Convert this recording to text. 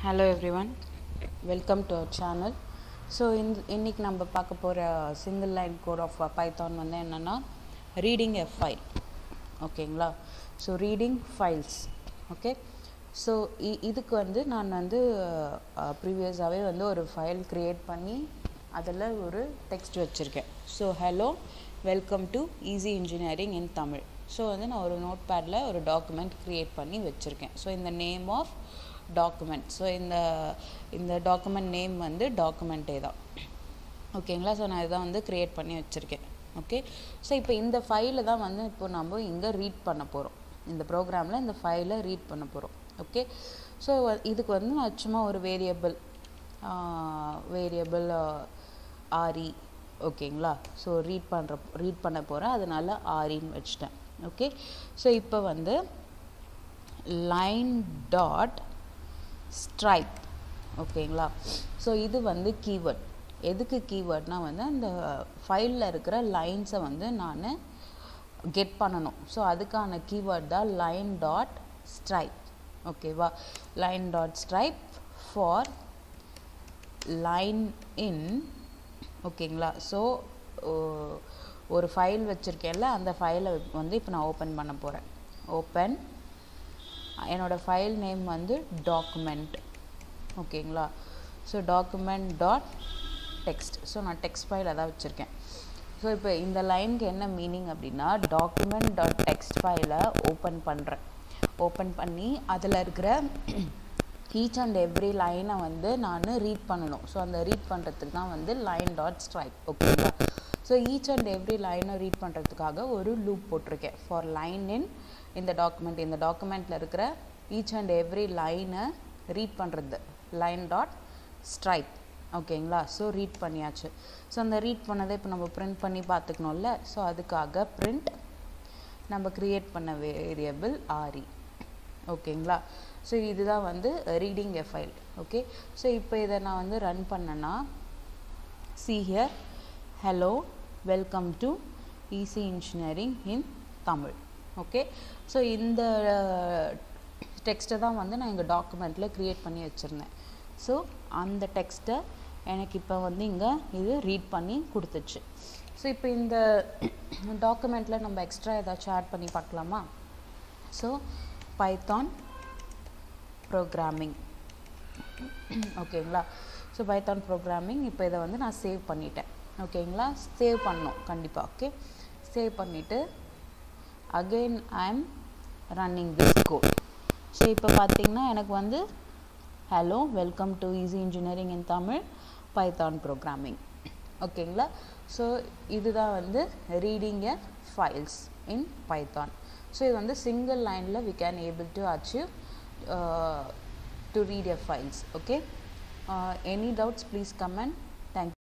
hello everyone welcome to our channel so இந்த இன்னைக்கு நம்ம பார்க்க போகிற single line code of Python வந்து என்னென்னா ரீடிங் எ ஃபைல் ஓகேங்களா so reading files okay so இதுக்கு வந்து நான் வந்து ப்ரீவியஸாகவே வந்து ஒரு ஃபைல் க்ரியேட் பண்ணி அதில் ஒரு டெக்ஸ்ட் வச்சுருக்கேன் so hello welcome to easy engineering in Tamil so வந்து நான் ஒரு நோட் பேடில் ஒரு டாக்குமெண்ட் க்ரியேட் பண்ணி வச்சுருக்கேன் ஸோ இந்த நேம் ஆஃப் டாக்குமெண்ட் ஸோ இந்த இந்த டாக்குமெண்ட் நேம் வந்து டாக்குமெண்ட்டே தான் ஓகேங்களா ஸோ நான் இதான் வந்து க்ரியேட் பண்ணி வச்சுருக்கேன் ஓகே ஸோ இப்போ இந்த ஃபைலை தான் வந்து இப்போ நம்ம இங்கே ரீட் பண்ண போகிறோம் இந்த ப்ரோக்ராமில் இந்த ஃபைலை ரீட் பண்ண போகிறோம் ஓகே ஸோ இதுக்கு வந்து நான் சும்மா ஒரு வேரியபிள் வேரியபிள் ஆரி ஓகேங்களா ஸோ ரீட் பண்ணுற ரீட் பண்ண போகிறேன் அதனால ஆரின்னு வச்சுட்டேன் ஓகே ஸோ இப்போ வந்து லைன் டாட் ஸ்ட்ரைப் ஓகேங்களா ஸோ இது வந்து கீவேர்ட் எதுக்கு கீவேர்ட்னா வந்து அந்த ஃபைலில் இருக்கிற லைன்ஸை வந்து நான் கெட் பண்ணணும் ஸோ அதுக்கான கீவேர்ட் தான் லைன் டாட் ஸ்ட்ரைப் ஓகேவா line dot strip for line in ஓகேங்களா ஸோ ஒரு ஃபைல் வச்சுருக்கேன்ல அந்த ஃபைலை வந்து இப்போ நான் ஓப்பன் பண்ண போகிறேன் ஓப்பன் என்னோடய ஃபைல் நேம் வந்து டாக்குமெண்ட் ஓகேங்களா so document dot text so நான் டெக்ஸ்ட் ஃபைல் அதான் வச்சுருக்கேன் ஸோ இப்போ இந்த லைனுக்கு என்ன மீனிங் அப்படின்னா டாக்குமெண்ட் டாட் டெக்ஸ்ட் ஃபைலை ஓப்பன் பண்ணுறேன் ஓப்பன் பண்ணி அதில் இருக்கிற ஈச் அண்ட் எவ்ரி லைனை வந்து நான் ரீட் பண்ணணும் ஸோ அந்த ரீட் பண்ணுறதுக்கு தான் வந்து லைன் டாட் ஸ்ட்ரைக் ஓகேங்களா ஸோ ஈச் அண்ட் எவ்ரி லைனை ரீட் பண்ணுறதுக்காக ஒரு லூப் போட்டிருக்கேன் ஃபார் லைன் இன் இந்த டாக்குமெண்ட் இந்த டாக்குமெண்ட்டில் இருக்கிற ஈச் அண்ட் எவ்ரி லைனை ரீட் பண்ணுறது லைன் டாட் ஸ்ட்ரைக் ஓகேங்களா ஸோ ரீட் பண்ணியாச்சு ஸோ அந்த ரீட் பண்ணதை இப்போ நம்ம பிரிண்ட் பண்ணி பார்த்துக்கணும்ல ஸோ அதுக்காக பிரிண்ட் நம்ம க்ரியேட் பண்ண வேரியபிள் ஆரி ஓகேங்களா ஸோ இதுதான் வந்து reading a file okay so இப்போ இதை நான் வந்து ரன் பண்ணேன்னா see here hello welcome to easy engineering in Tamil okay so இந்த டெக்ஸ்ட்டை தான் வந்து நான் எங்கள் டாக்குமெண்ட்டில் க்ரியேட் பண்ணி வச்சுருந்தேன் ஸோ அந்த டெக்ஸ்ட்டை எனக்கு இப்போ வந்து இங்கே இது ரீட் பண்ணி கொடுத்துச்சு ஸோ இப்போ இந்த டாக்குமெண்ட்டில் நம்ம எக்ஸ்ட்ரா ஏதாச்சும் ஆட் பண்ணி பார்க்கலாமா ஸோ பைத்தான் ப்ரோக்ராமிங் ஓகேங்களா ஸோ பைத்தான் ப்ரோக்ராமிங் இப்போ இதை வந்து நான் சேவ் பண்ணிட்டேன் ஓகேங்களா சேவ் பண்ணோம் கண்டிப்பாக ஓகே சேவ் பண்ணிவிட்டு again I am running this code so இப்போ பார்த்தீங்கன்னா எனக்கு வந்து hello welcome to easy engineering in Tamil Python programming ஓகேங்களா ஸோ இதுதான் வந்து reading a files in Python so இது வந்து சிங்கிள் லைனில் we can able to achieve to read a files okay any doubts please comment